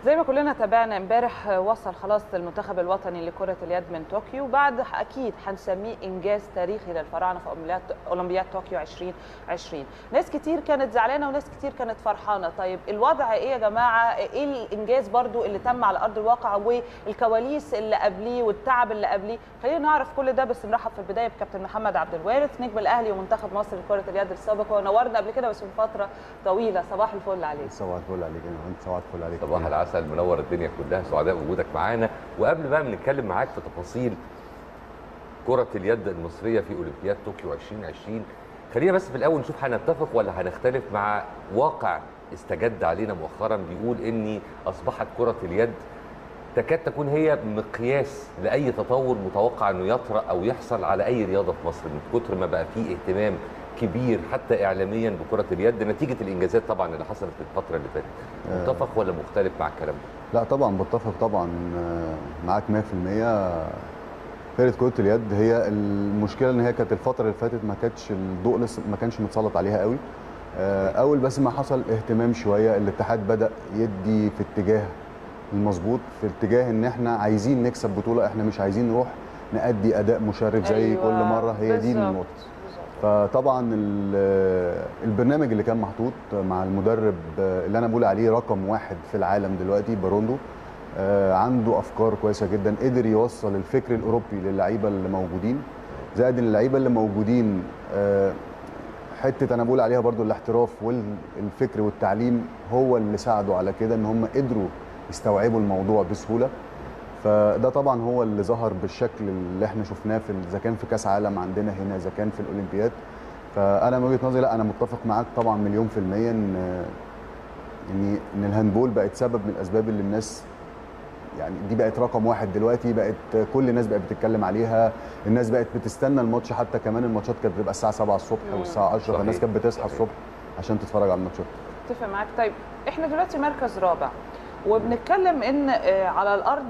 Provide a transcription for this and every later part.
زي ما كلنا تابعنا امبارح وصل خلاص المنتخب الوطني لكرة اليد من طوكيو بعد اكيد هنسميه انجاز تاريخي للفراعنة في اولمبياد اولمبياد طوكيو 2020 ناس كتير كانت زعلانة وناس كتير كانت فرحانة طيب الوضع ايه يا جماعة ايه الانجاز برضو اللي تم على ارض الواقع والكواليس اللي قبليه والتعب اللي قبليه خلينا نعرف كل ده بس نرحب في البداية بكابتن محمد عبد الوارث نجم الاهلي ومنتخب مصر لكرة اليد السابق ونورنا قبل كده بس من فترة طويلة صباح الفل عليك صباح الفل عليك انا وانت صباح الفل عليك صباح العسل منور الدنيا كلها سعداء بوجودك معانا وقبل بقى ما نتكلم معاك في تفاصيل كرة اليد المصرية في أولمبياد طوكيو 2020 خلينا بس في الأول نشوف هنتفق ولا هنختلف مع واقع استجد علينا مؤخرا بيقول إن أصبحت كرة اليد تكاد تكون هي مقياس لأي تطور متوقع إنه يطرأ أو يحصل على أي رياضة في مصر من كتر ما بقى فيه اهتمام كبير حتى اعلاميا بكره اليد نتيجه الانجازات طبعا اللي حصلت في الفتره اللي فاتت متفق ولا مختلف مع الكلام ده لا طبعا بتفق طبعا معاك 100% فرقه كره اليد هي المشكله ان هي كانت الفتره اللي فاتت ما كانتش الضوء لسه ما كانش متسلط عليها قوي اول بس ما حصل اهتمام شويه الاتحاد بدا يدي في اتجاه المظبوط في اتجاه ان احنا عايزين نكسب بطوله احنا مش عايزين نروح نأدي اداء مشرف زي أيوة كل مره هي دي النقطه فطبعا البرنامج اللي كان محطوط مع المدرب اللي انا بقول عليه رقم واحد في العالم دلوقتي باروندو عنده افكار كويسه جدا قدر يوصل الفكر الاوروبي للعيبه اللي موجودين زائد اللعيبه اللي موجودين حته انا بقول عليها برضو الاحتراف والفكر والتعليم هو اللي ساعدوا على كده ان هم قدروا يستوعبوا الموضوع بسهوله فده طبعا هو اللي ظهر بالشكل اللي احنا شفناه في اذا كان في كاس عالم عندنا هنا اذا كان في الاولمبياد فانا من وجهه نظري لا انا متفق معاك طبعا مليون في الميه ان ان ان الهاندبول بقت سبب من الاسباب اللي الناس يعني دي بقت رقم واحد دلوقتي بقت كل الناس بقت بتتكلم عليها الناس بقت بتستنى الماتش حتى كمان الماتشات كانت بتبقى الساعه 7 الصبح والساعه 10 فالناس كانت بتصحى الصبح عشان تتفرج على الماتشات اتفق معاك طيب احنا دلوقتي مركز رابع وبنتكلم ان على الارض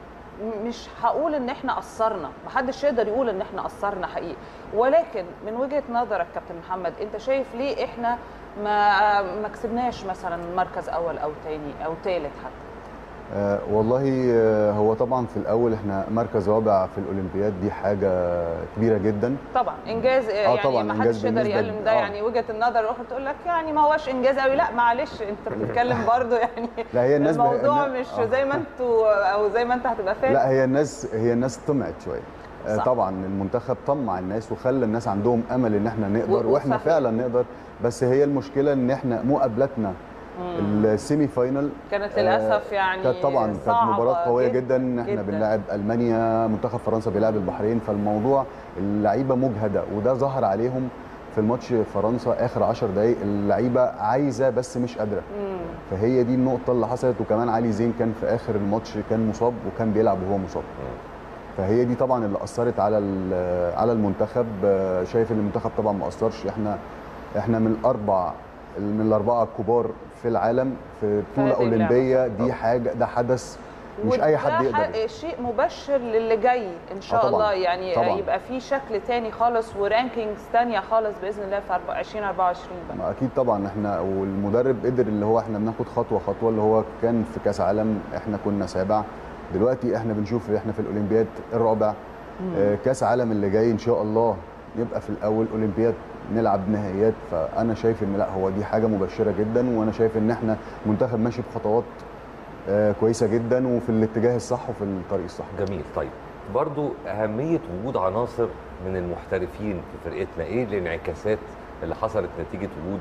مش هقول ان احنا قصرنا محدش يقدر يقول ان احنا قصرنا حقيقي ولكن من وجهه نظرك كابتن محمد انت شايف ليه احنا ما ما كسبناش مثلا مركز اول او تاني او ثالث حتى أه والله هو طبعا في الاول احنا مركز رابع في الاولمبياد دي حاجه كبيره جدا طبعا انجاز يعني طبعا ما حدش يقدر يقلل ده آه. يعني وجهه النظر الاخرى تقول لك يعني ما هوش انجاز قوي لا معلش انت بتتكلم برضه يعني لا هي الناس الموضوع مش آه. زي ما انتوا او زي ما انت هتبقى فاهم لا هي الناس هي الناس طمعت شويه صح. طبعا المنتخب طمع الناس وخلى الناس عندهم امل ان احنا نقدر واحنا فعلا نقدر بس هي المشكله ان احنا مقابلتنا السيمي فاينل كانت للاسف يعني كانت طبعا كانت مباراه قويه جدا, جدا احنا بنلاعب المانيا منتخب فرنسا بيلعب البحرين فالموضوع اللعيبه مجهده وده ظهر عليهم في الماتش فرنسا اخر 10 دقائق اللعيبه عايزه بس مش قادره فهي دي النقطه اللي حصلت وكمان علي زين كان في اخر الماتش كان مصاب وكان بيلعب وهو مصاب فهي دي طبعا اللي اثرت على على المنتخب شايف ان المنتخب طبعا ما اثرش احنا احنا من الاربع من الاربعه الكبار في العالم في بطوله اولمبيه دي حاجه ده حدث مش اي حد يقدر شيء مبشر للي جاي ان شاء طبعًا. الله يعني طبعًا. يبقى في شكل تاني خالص ورانكينجز تانية خالص باذن الله في 2024 بقى. اكيد طبعا احنا والمدرب قدر اللي هو احنا بناخد خطوه خطوه اللي هو كان في كاس عالم احنا كنا سابع دلوقتي احنا بنشوف احنا في الاولمبياد الرابع آه كاس عالم اللي جاي ان شاء الله نبقى في الاول اولمبياد نلعب نهائيات فانا شايف ان لا هو دي حاجه مبشره جدا وانا شايف ان احنا منتخب ماشي بخطوات آه كويسه جدا وفي الاتجاه الصح وفي الطريق الصح جميل طيب برضو اهميه وجود عناصر من المحترفين في فرقتنا ايه الانعكاسات اللي حصلت نتيجه وجود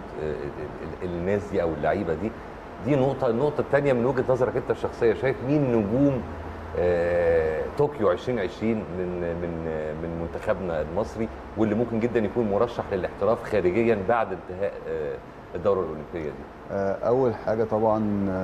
الناس دي او اللعيبه دي دي نقطه النقطه الثانيه من وجهه نظرك انت الشخصيه شايف مين نجوم آه طوكيو 2020 من من من منتخبنا المصري واللي ممكن جدا يكون مرشح للاحتراف خارجيا بعد انتهاء آه الدوره الاولمبيه دي آه اول حاجه طبعا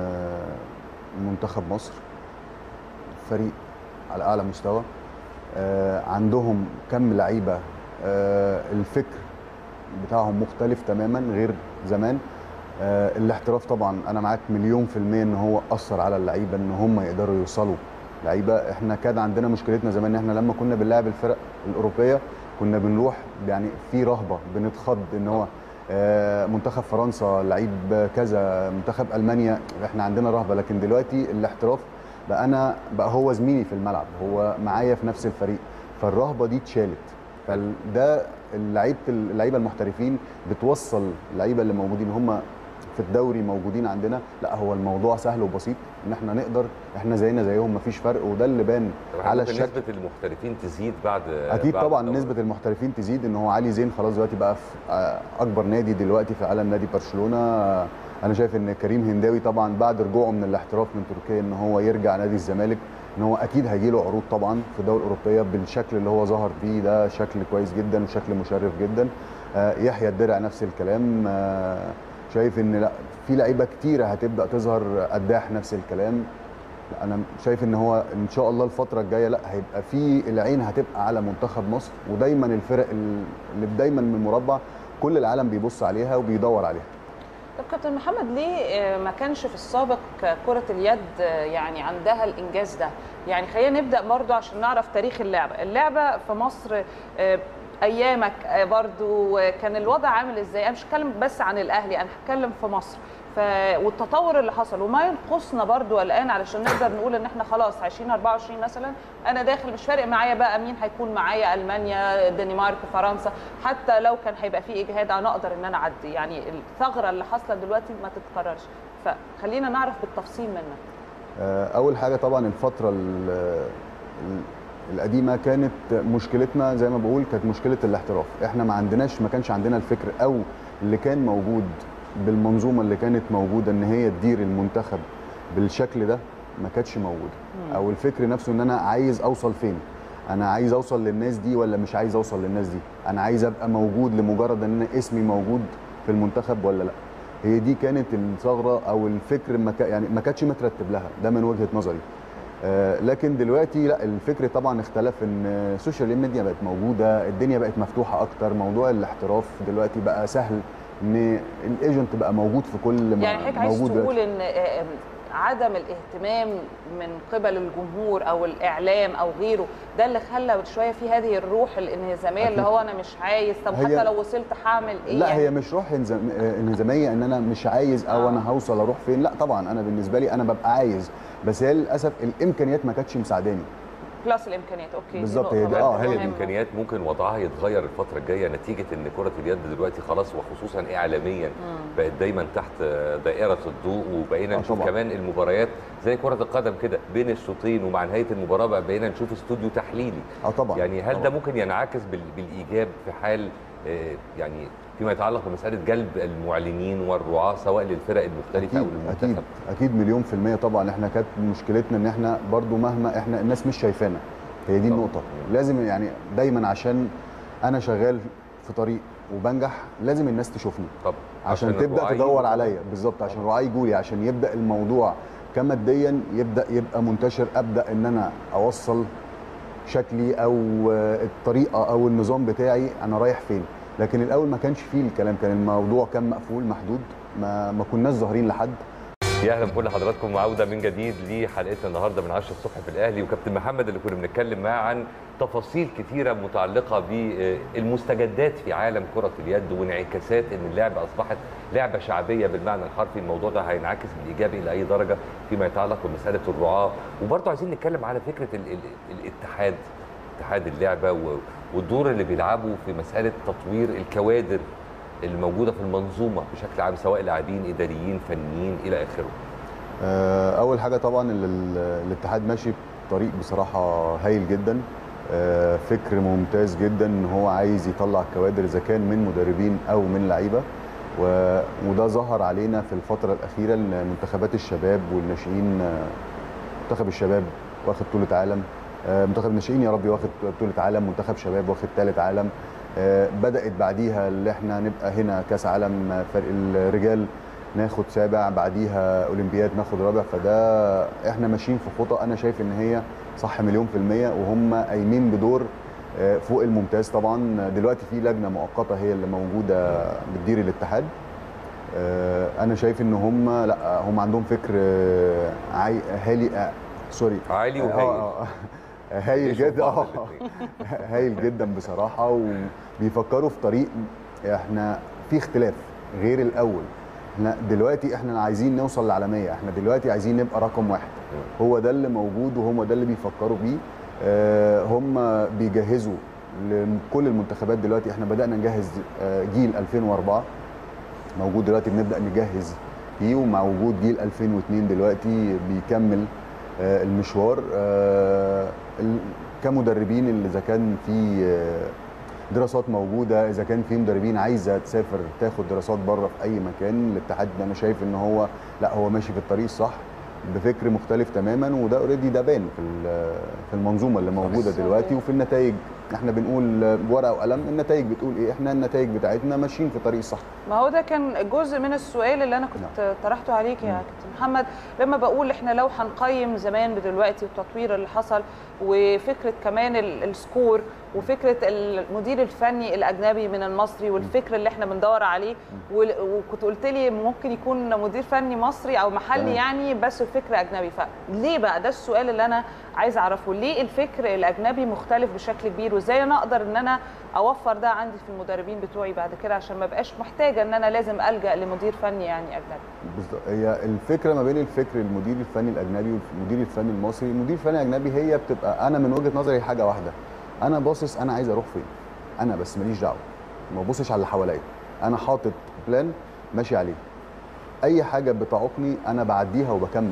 منتخب مصر فريق على اعلى مستوى عندهم كم لعيبه الفكر بتاعهم مختلف تماما غير زمان الاحتراف طبعا انا معاك مليون في الميه ان هو اثر على اللعيبه ان هم يقدروا يوصلوا لعيبه احنا كان عندنا مشكلتنا زمان ان احنا لما كنا بنلعب الفرق الاوروبيه كنا بنروح يعني في رهبه بنتخض ان هو آه، منتخب فرنسا لعيب كذا منتخب المانيا احنا عندنا رهبه لكن دلوقتي الاحتراف بقى انا بقى هو زميلي في الملعب هو معايا في نفس الفريق فالرهبه دي اتشالت فده اللعيبه اللعيبه المحترفين بتوصل اللعيبه اللي موجودين هم في الدوري موجودين عندنا لا هو الموضوع سهل وبسيط ان احنا نقدر احنا زينا زيهم مفيش فرق وده اللي بان طب على ممكن الشكل نسبه المحترفين تزيد بعد اكيد بعد طبعا الدورة. نسبه المحترفين تزيد ان هو علي زين خلاص دلوقتي بقى في آه، اكبر نادي دلوقتي في عالم نادي برشلونه آه، انا شايف ان كريم هنداوي طبعا بعد رجوعه من الاحتراف من تركيا ان هو يرجع نادي الزمالك ان هو اكيد هيجي له عروض طبعا في الدوري الاوروبيه بالشكل اللي هو ظهر بيه ده شكل كويس جدا وشكل مشرف جدا آه، يحيى الدرع نفس الكلام آه، شايف ان لا في لعيبه كتيره هتبدا تظهر قداح نفس الكلام لا، انا شايف ان هو ان شاء الله الفتره الجايه لا هيبقى في العين هتبقى على منتخب مصر ودايما الفرق اللي دايما من المربع كل العالم بيبص عليها وبيدور عليها طب كابتن محمد ليه آه، ما كانش في السابق كرة اليد آه، يعني عندها الإنجاز ده؟ يعني خلينا نبدأ برضو عشان نعرف تاريخ اللعبة، اللعبة في مصر آه، أيامك آه، برضو آه، كان الوضع عامل إزاي؟ أنا مش هتكلم بس عن الأهلي، أنا هتكلم في مصر. ف... والتطور اللي حصل وما ينقصنا برضو الان علشان نقدر نقول ان احنا خلاص 2024 مثلا انا داخل مش فارق معايا بقى مين هيكون معايا المانيا الدنمارك فرنسا حتى لو كان هيبقى في اجهاد انا اقدر ان انا اعدي يعني الثغره اللي حاصله دلوقتي ما تتكررش فخلينا نعرف بالتفصيل منك آه، اول حاجه طبعا الفتره ال- ال- القديمه كانت مشكلتنا زي ما بقول كانت مشكله الاحتراف احنا ما عندناش ما كانش عندنا الفكر او اللي كان موجود بالمنظومه اللي كانت موجوده ان هي تدير المنتخب بالشكل ده ما كانتش موجوده او الفكر نفسه ان انا عايز اوصل فين انا عايز اوصل للناس دي ولا مش عايز اوصل للناس دي انا عايز ابقى موجود لمجرد ان انا اسمي موجود في المنتخب ولا لا هي دي كانت الثغره او الفكر ما كا- يعني ما كانتش مترتب لها ده من وجهه نظري آه، لكن دلوقتي لا الفكر طبعا اختلف ان السوشيال ميديا بقت موجوده الدنيا بقت مفتوحه اكتر موضوع الاحتراف دلوقتي بقى سهل ان الايجنت بقى موجود في كل ما يعني حضرتك عايز موجود تقول دلوقتي. ان آه، عدم الاهتمام من قبل الجمهور او الاعلام او غيره ده اللي خلى شويه في هذه الروح الانهزاميه اللي أكيد. هو انا مش عايز طب هي- حتى لو وصلت هعمل ايه لا يعني هي مش روح انزم- آه، انهزاميه ان انا مش عايز او آه. انا هوصل اروح فين لا طبعا انا بالنسبه لي انا ببقى عايز بس هي للاسف الامكانيات ما كانتش مساعداني بلس الامكانيات اوكي دي بالظبط، نقطة هي دي- برضه آه، هي هل دي مهمة. الامكانيات ممكن وضعها يتغير الفتره الجايه نتيجه ان كره اليد دلوقتي خلاص وخصوصا اعلاميا بقت دايما تحت دائره الضوء وبقينا آه، نشوف طبعاً. كمان المباريات زي كره القدم كده بين الشوطين ومع نهايه المباراه بقى بقينا نشوف استوديو تحليلي اه طبعا يعني هل ده طبعاً. ممكن ينعكس بال- بالايجاب في حال آه، يعني فيما يتعلق بمساله جلب المعلنين والرعاه سواء للفرق المختلفه او اكيد للمنتخب اكيد اكيد مليون في الميه طبعا احنا كانت مشكلتنا ان احنا برضو مهما احنا الناس مش شايفانا هي دي طبعاً. النقطه لازم يعني دايما عشان انا شغال في طريق وبنجح لازم الناس تشوفني طب عشان, الرعاة تبدا يجوا تدور كمان. عليا بالظبط عشان رعاة يجولي عشان يبدا الموضوع كماديا يبدا يبقى منتشر ابدا ان انا اوصل شكلي او آه، الطريقه او النظام بتاعي انا رايح فين لكن الاول ما كانش فيه الكلام كان الموضوع كان مقفول محدود ما ما كناش ظاهرين لحد يا اهلا بكل حضراتكم وعوده من جديد لحلقتنا النهارده من 10 الصبح في الاهلي وكابتن محمد اللي كنا بنتكلم معاه عن تفاصيل كثيره متعلقه بالمستجدات في عالم كره اليد وانعكاسات ان اللعبه اصبحت لعبه شعبيه بالمعنى الحرفي الموضوع ده هينعكس بالايجاب الى اي درجه فيما يتعلق بمساله الرعاه وبرضه عايزين نتكلم على فكره ال ال الاتحاد اتحاد اللعبه و- والدور اللي بيلعبه في مساله تطوير الكوادر الموجوده في المنظومه بشكل عام سواء لاعبين اداريين فنيين الى اخره آه، اول حاجه طبعا ال- ال- الاتحاد ماشي بطريق بصراحه هايل جدا آه، فكر ممتاز جدا ان هو عايز يطلع كوادر اذا كان من مدربين او من لعيبه و- وده ظهر علينا في الفتره الاخيره ان منتخبات الشباب والناشئين آه، منتخب الشباب واخد بطوله عالم آه، منتخب الناشئين يا ربي واخد بطوله عالم منتخب شباب واخد ثالث عالم آه، بدات بعديها اللي احنا نبقى هنا كاس عالم آه، فرق الرجال ناخد سابع بعديها اولمبياد ناخد رابع فده احنا ماشيين في خطى انا شايف ان هي صح مليون في المية وهم قايمين بدور آه، فوق الممتاز طبعا دلوقتي في لجنه مؤقته هي اللي موجوده بتدير الاتحاد آه، انا شايف ان هم لا هم عندهم فكر آه، عاي... هالي آه، سوري عالي آه، وهايل آه، آه، هايل يشوف جدا بعض اه الاتنين. هايل جدا بصراحه وبيفكروا في طريق احنا في اختلاف غير الاول احنا دلوقتي احنا عايزين نوصل للعالميه احنا دلوقتي عايزين نبقى رقم واحد هو ده اللي موجود وهم ده اللي بيفكروا بيه آه، هم بيجهزوا لكل المنتخبات دلوقتي احنا بدانا نجهز آه، جيل 2004 موجود دلوقتي بنبدا نجهز فيه ومع وجود جيل 2002 دلوقتي بيكمل آه، المشوار آه، ال- كمدربين اللي اذا كان في آه، دراسات موجوده اذا كان في مدربين عايزه تسافر تاخد دراسات بره في اي مكان الاتحاد انا شايف ان هو لا هو ماشي في الطريق الصح بفكر مختلف تماما وده اوريدي ده بان في ال- في المنظومه اللي موجوده صحيح. دلوقتي وفي النتائج احنا بنقول ورقه وقلم النتائج بتقول ايه احنا النتائج بتاعتنا ماشيين في الطريق الصح ما هو ده كان جزء من السؤال اللي انا كنت طرحته عليك يا كابتن محمد لما بقول احنا لو هنقيم زمان بدلوقتي والتطوير اللي حصل وفكره كمان ال- السكور وفكره المدير الفني الاجنبي من المصري والفكر اللي احنا بندور عليه وال- وكنت قلت لي ممكن يكون مدير فني مصري او محلي تمام. يعني بس الفكر اجنبي فليه بقى ده السؤال اللي انا عايز اعرفه ليه الفكر الاجنبي مختلف بشكل كبير وازاي انا اقدر ان انا اوفر ده عندي في المدربين بتوعي بعد كده عشان ما بقاش محتاجه ان انا لازم الجا لمدير فني يعني اجنبي بالظبط. هي الفكره ما بين الفكر المدير الفني الاجنبي والمدير الفني المصري المدير الفني الاجنبي هي بتبقى انا من وجهه نظري حاجه واحده انا باصص انا عايز اروح فين انا بس ماليش دعوه ما ببصش على اللي حواليا انا حاطط بلان ماشي عليه اي حاجه بتعوقني انا بعديها وبكمل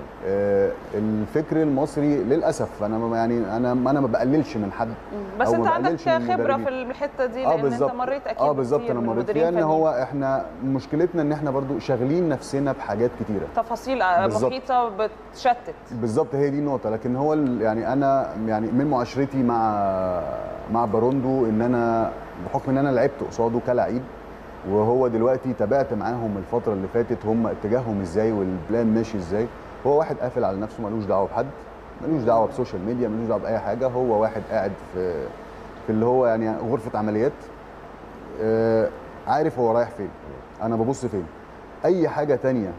آه، الفكر المصري للاسف انا ما- يعني انا انا ما بقللش من حد بس أو انت ما عندك بقللش من خبره المدربين. في الحته دي اه لان انت بالظبط مريت اكيد اه بالظبط كتير انا من مريت مديرين فيها ان فنيين. هو احنا مشكلتنا ان احنا برضو شاغلين نفسنا بحاجات كتيره تفاصيل بالظبط. محيطه بتشتت بالظبط هي دي النقطة لكن هو ال- يعني أنا يعني من معاشرتي مع مع باروندو إن أنا بحكم إن أنا لعبت قصاده كلاعب وهو دلوقتي تابعت معاهم الفترة اللي فاتت هم اتجاههم إزاي والبلان ماشي إزاي هو واحد قافل على نفسه ملوش دعوة بحد ملوش دعوة بسوشيال ميديا ملوش دعوة بأي حاجة هو واحد قاعد في في اللي هو يعني غرفة عمليات آه، عارف هو رايح فين أنا ببص فين أي حاجة تانية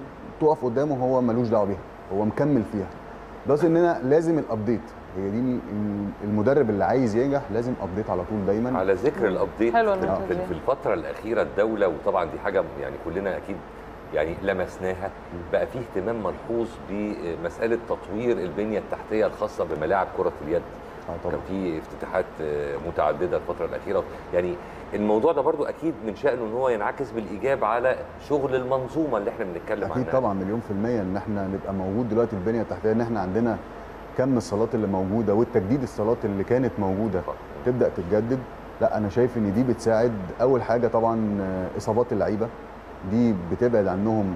تقف قدامه هو ملوش دعوه بيها هو مكمل فيها بس اننا لازم الابديت هي دي ال- المدرب اللي عايز ينجح لازم ابديت على طول دايما على ذكر الابديت حلوة في, النقطة في, دي. في الفتره الاخيره الدوله وطبعا دي حاجه يعني كلنا اكيد يعني لمسناها بقى فيه اهتمام ملحوظ بمساله تطوير البنيه التحتيه الخاصه بملاعب كره اليد آه كان طبعا في افتتاحات آه، متعدده الفتره الاخيره يعني الموضوع ده برضو اكيد من شانه ان هو ينعكس بالايجاب على شغل المنظومه اللي احنا بنتكلم عنها اكيد طبعا مليون في الميه ان احنا نبقى موجود دلوقتي البنيه التحتيه ان احنا عندنا كم الصالات اللي موجوده والتجديد الصالات اللي كانت موجوده تبدا تتجدد لا انا شايف ان دي بتساعد اول حاجه طبعا آه، اصابات اللعيبه دي بتبعد عنهم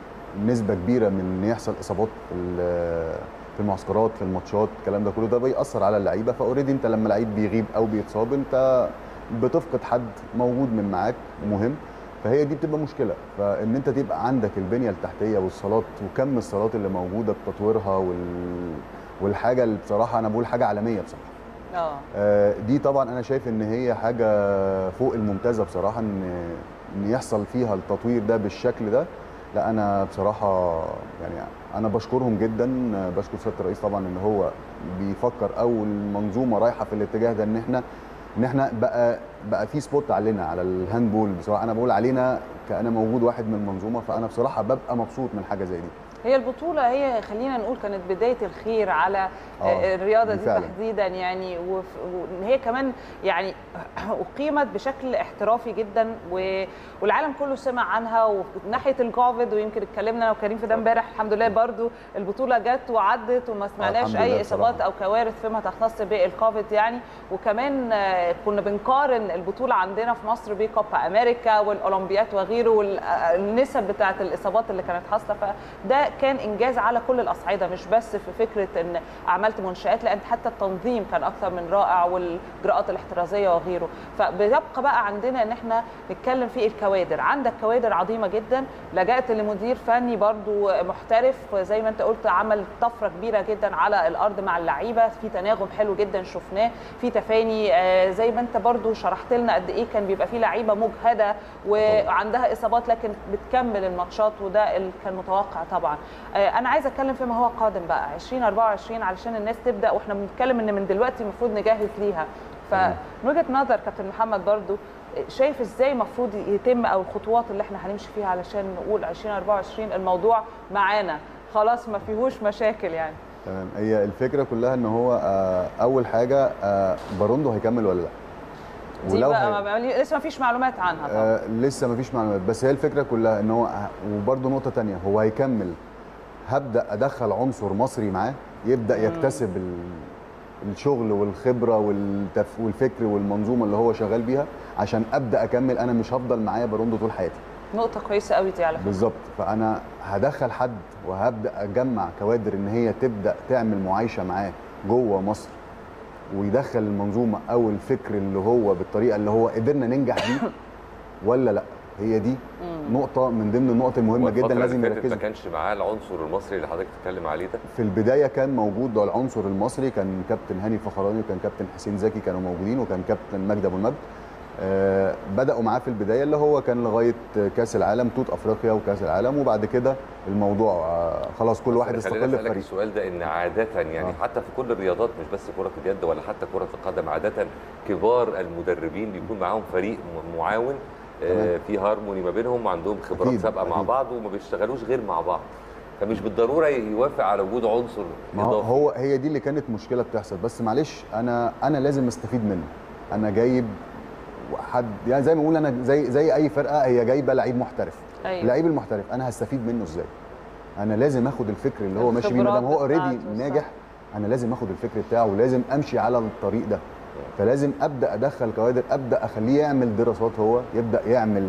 نسبه كبيره من ان يحصل اصابات في ال- في المعسكرات في الماتشات الكلام ده كله ده بيأثر على اللعيبه فاوريدي انت لما لعيب بيغيب او بيتصاب انت بتفقد حد موجود من معاك مهم فهي دي بتبقى مشكله فان انت تبقى عندك البنيه التحتيه والصالات وكم الصالات اللي موجوده بتطويرها وال والحاجه اللي بصراحه انا بقول حاجه عالميه بصراحه اه آه، دي طبعا انا شايف ان هي حاجه فوق الممتازه بصراحه ان ان يحصل فيها التطوير ده بالشكل ده لا انا بصراحه يعني انا بشكرهم جدا آه، بشكر سياده الرئيس طبعا ان هو بيفكر او المنظومه رايحه في الاتجاه ده ان احنا ان احنا بقى بقى في سبوت علينا على الهاندبول بصراحه انا بقول علينا كأنا موجود واحد من المنظومه فانا بصراحه ببقى مبسوط من حاجه زي دي هي البطولة هي خلينا نقول كانت بداية الخير على آه، آه، الرياضة دي دي فعلا. تحديدا يعني وف- وان هي كمان يعني أقيمت بشكل احترافي جدا و- والعالم كله سمع عنها ومن ناحية الكوفيد ويمكن اتكلمنا انا وكريم في ده امبارح الحمد لله برضو البطولة جت وعدت وما سمعناش الحمد لله أي إصابات بصراحة. أو كوارث فيما تختص بالكوفيد يعني وكمان آه، كنا بنقارن البطولة عندنا في مصر بكوبا أمريكا والأولمبيات وغيره والنسب بتاعة الإصابات اللي كانت حاصلة فده كان إنجاز على كل الأصعدة مش بس في فكرة إن عملت منشآت لا أنت حتى التنظيم كان أكثر من رائع والإجراءات الاحترازية وغيره فبيبقى بقى عندنا إن إحنا نتكلم في الكوادر عندك كوادر عظيمة جدا لجأت لمدير فني برضو محترف زي ما أنت قلت عمل طفرة كبيرة جدا على الأرض مع اللعيبة في تناغم حلو جدا شفناه في تفاني آه، زي ما أنت برضو شرحت لنا قد إيه كان بيبقى في لعيبة مجهدة وعندها إصابات لكن بتكمل الماتشات وده اللي كان متوقع طبعا آه، انا عايزه اتكلم فيما هو قادم بقى 2024 علشان الناس تبدا واحنا بنتكلم ان من دلوقتي المفروض نجهز ليها فمن وجهه نظر كابتن محمد برضو شايف ازاي المفروض يتم او الخطوات اللي احنا هنمشي فيها علشان نقول 2024 الموضوع معانا خلاص ما فيهوش مشاكل يعني تمام هي الفكره كلها ان هو آه، اول حاجه آه، باروندو هيكمل ولا لا دي بقى هي- ما- ما- لسه ما فيش معلومات عنها طبعا آه لسه مفيش معلومات بس هي الفكره كلها ان هو وبرده نقطه تانية هو هيكمل هبدا ادخل عنصر مصري معاه يبدا يكتسب ال- الشغل والخبره والتف والفكر والمنظومه اللي هو شغال بيها عشان ابدا اكمل انا مش هفضل معايا باروندو طول حياتي نقطه كويسه قوي دي على فكره بالظبط فانا هدخل حد وهبدا اجمع كوادر ان هي تبدا تعمل معايشه معاه جوه مصر ويدخل المنظومه او الفكر اللي هو بالطريقه اللي هو قدرنا ننجح بيه ولا لا هي دي نقطه من ضمن النقط المهمه والفترة جدا لازم اللي فاتت ما يركزوا كانش معاه العنصر المصري اللي حضرتك بتتكلم عليه ده في البدايه كان موجود ده العنصر المصري كان كابتن هاني الفخراني وكان كابتن حسين زكي كانوا موجودين وكان كابتن مجدي ابو المجد آه بداوا معاه في البدايه اللي هو كان لغايه كاس العالم توت افريقيا وكاس العالم وبعد كده الموضوع آه خلاص كل واحد بس خليني استقل في اسالك فريق السؤال ده ان عاده يعني آه. حتى في كل الرياضات مش بس كره اليد ولا حتى كره القدم عاده كبار المدربين بيكون معاهم فريق م- معاون آه، تمام. في هارموني ما بينهم عندهم خبرات أكيد، سابقه مع أكيد. بعض وما بيشتغلوش غير مع بعض فمش بالضروره يوافق على وجود عنصر ما هو- اضافي هو هي دي اللي كانت مشكله بتحصل بس معلش انا انا لازم استفيد منه انا جايب حد يعني زي ما بقول انا زي زي اي فرقه هي جايبه لعيب محترف أيوة. اللعيب المحترف انا هستفيد منه ازاي انا لازم اخد الفكر اللي هو ماشي بيه ما الخبرات دام هو اوريدي بتاعته، ناجح صح. انا لازم اخد الفكر بتاعه ولازم امشي على الطريق ده فلازم ابدا ادخل كوادر ابدا اخليه يعمل دراسات هو يبدا يعمل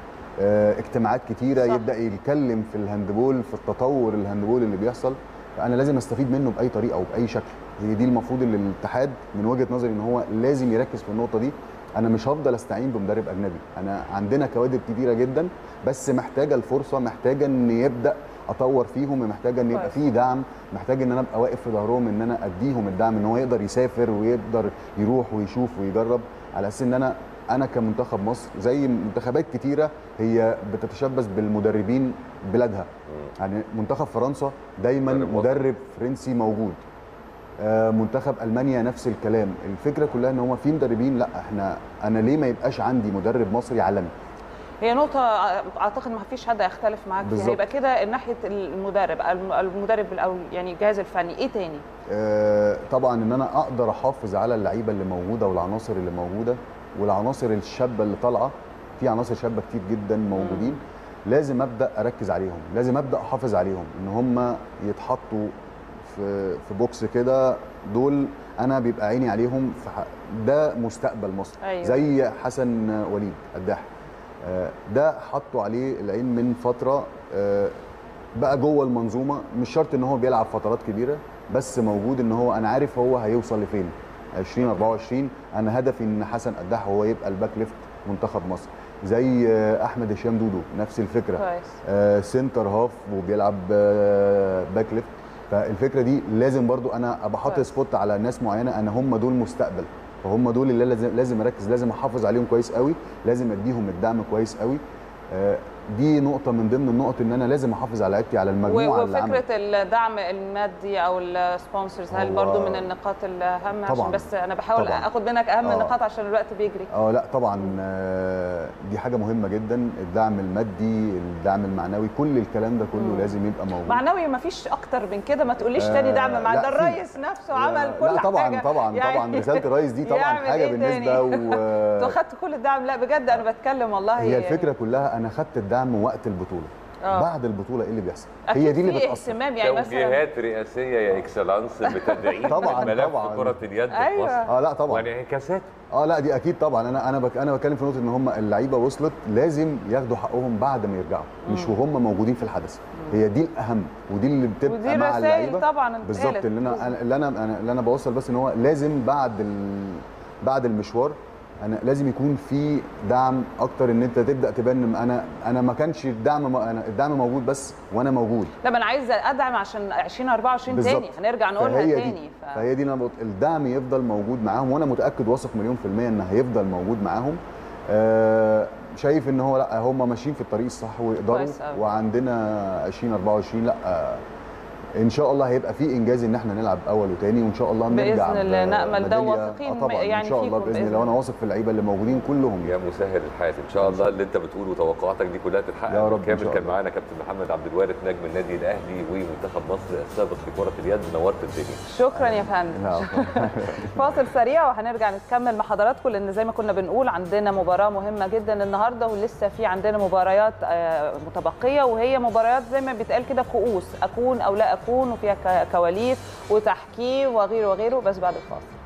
آه، اجتماعات كتيره صح. يبدا يتكلم في الهاندبول في التطور الهاندبول اللي بيحصل فانا لازم استفيد منه باي طريقه او باي شكل هي دي المفروض اللي الاتحاد من وجهه نظري ان هو لازم يركز في النقطه دي انا مش هفضل استعين بمدرب اجنبي انا عندنا كوادر كتيره جدا بس محتاجه الفرصه محتاجه ان يبدا اطور فيهم محتاجه ان يبقى كويس. في دعم محتاج ان انا ابقى واقف في ظهرهم ان انا اديهم الدعم ان هو يقدر يسافر ويقدر يروح ويشوف ويجرب على اساس ان انا انا كمنتخب مصر زي منتخبات كتيره هي بتتشبث بالمدربين بلادها يعني منتخب فرنسا دايما مدرب وطني. مدرب فرنسي موجود آه، منتخب المانيا نفس الكلام الفكره كلها ان هو في مدربين لا احنا انا ليه ما يبقاش عندي مدرب مصري عالمي هي نقطة أعتقد ما فيش حد هيختلف معاك فيها بالظبط. يبقى كده ناحية المدرب الم- المدرب أو يعني الجهاز الفني إيه تاني؟ آه، طبعا ان انا اقدر احافظ على اللعيبه اللي موجوده والعناصر اللي موجوده والعناصر الشابه اللي طالعه في عناصر شابه كتير جدا موجودين لازم ابدا اركز عليهم لازم ابدا احافظ عليهم ان هم يتحطوا في في بوكس كده دول انا بيبقى عيني عليهم في ح- ده مستقبل مصر أيوة. زي حسن وليد قداح آه، ده حطوا عليه العين من فتره آه، بقى جوه المنظومه مش شرط ان هو بيلعب فترات كبيره بس موجود ان هو انا عارف هو هيوصل لفين 2024 انا هدفي ان حسن قداح هو يبقى الباك ليفت منتخب مصر زي آه، احمد هشام دودو نفس الفكره كويس آه، سنتر هاف وبيلعب آه، باك ليفت فالفكره دي لازم برضو انا ابقى حاطط كويس. سبوت على ناس معينه انا هم دول مستقبل فهم دول اللي لازم لازم اركز لازم احافظ عليهم كويس قوي لازم اديهم الدعم كويس قوي آه، دي نقطه من ضمن النقط ان انا لازم احافظ على لعيبتي على المجموعه اللي عملت وفكرة الدعم المادي أو السبونسرز هل هو- برضو من النقاط الأهم عشان طبعاً. بس أنا بحاول طبعاً. أخد منك أهم آه. النقاط عشان الوقت بيجري اه لا طبعا آه، دي حاجه مهمه جدا الدعم المادي الدعم المعنوي كل الكلام ده كله مم. لازم يبقى موجود معنوي ما فيش أكتر من كده ما تقوليش تاني آه، دعم مع لا، ده في. الرئيس نفسه عمل كل لا طبعا حاجة طبعا يعني طبعا رساله الرئيس دي طبعا يعمل حاجه إيه بالنسبه تاني؟ و انتوا خدتوا كل الدعم لا بجد أنا بتكلم والله هي يعني. الفكره كلها انا خدت الدعم وقت البطوله آه. بعد البطوله ايه اللي بيحصل أكيد هي دي اللي في بتاثر اهتمام يعني مثلا توجيهات رئاسيه يا اكسلانس بتدعيم طبعاً، ملف طبعاً. كره اليد في أيوة. مصر اه لا طبعا وانعكاساته اه لا دي اكيد طبعا انا انا بك انا بتكلم في نقطه ان هم اللعيبه وصلت لازم ياخدوا حقهم بعد ما يرجعوا مش وهم موجودين في الحدث هي دي الاهم ودي اللي بتبقى ودي مع رسائل اللعيبه طبعا اتقالت. بالظبط اللي انا أنا- اللي انا أنا- اللي انا بوصل بس ان هو لازم بعد ال... بعد المشوار انا لازم يكون في دعم اكتر ان انت تبدا تبان إن انا انا ما كانش الدعم انا الدعم موجود بس وانا موجود لا ما انا عايزه ادعم عشان 2024 بالظبط. تاني هنرجع نقولها فهي تاني دي ف... فهي دي اللي انا بقول الدعم يفضل موجود معاهم وانا متاكد واثق مليون في الميه ان هيفضل موجود معاهم آه شايف ان هو لا هم ماشيين في الطريق الصح ويقدروا كويس أوي. وعندنا 2024 لا آه ان شاء الله هيبقى في انجاز ان احنا نلعب اول وتاني وان شاء الله بإذن نرجع الله، نأمل ده بميدالية- واثقين آه طبعا يعني ان شاء الله فيكم باذن بإذن الله وانا الله. واثق في اللعيبه اللي موجودين كلهم يا مسهل الحال ان شاء الله اللي انت بتقوله وتوقعاتك دي كلها تتحقق يا رب إن كامل شاء كان الله. معانا كابتن محمد عبد الوارث نجم النادي الاهلي ومنتخب مصر السابق في كره اليد نورت الدنيا شكرا يا فندم لا، فاصل سريع وهنرجع نكمل مع حضراتكم لان زي ما كنا بنقول عندنا مباراه مهمه جدا النهارده ولسه في عندنا مباريات آه، متبقيه وهي مباريات زي ما بيتقال كده كؤوس اكون او لا اكون وفيها ك- كواليس وتحكيم وغيره وغيره بس بعد الفاصل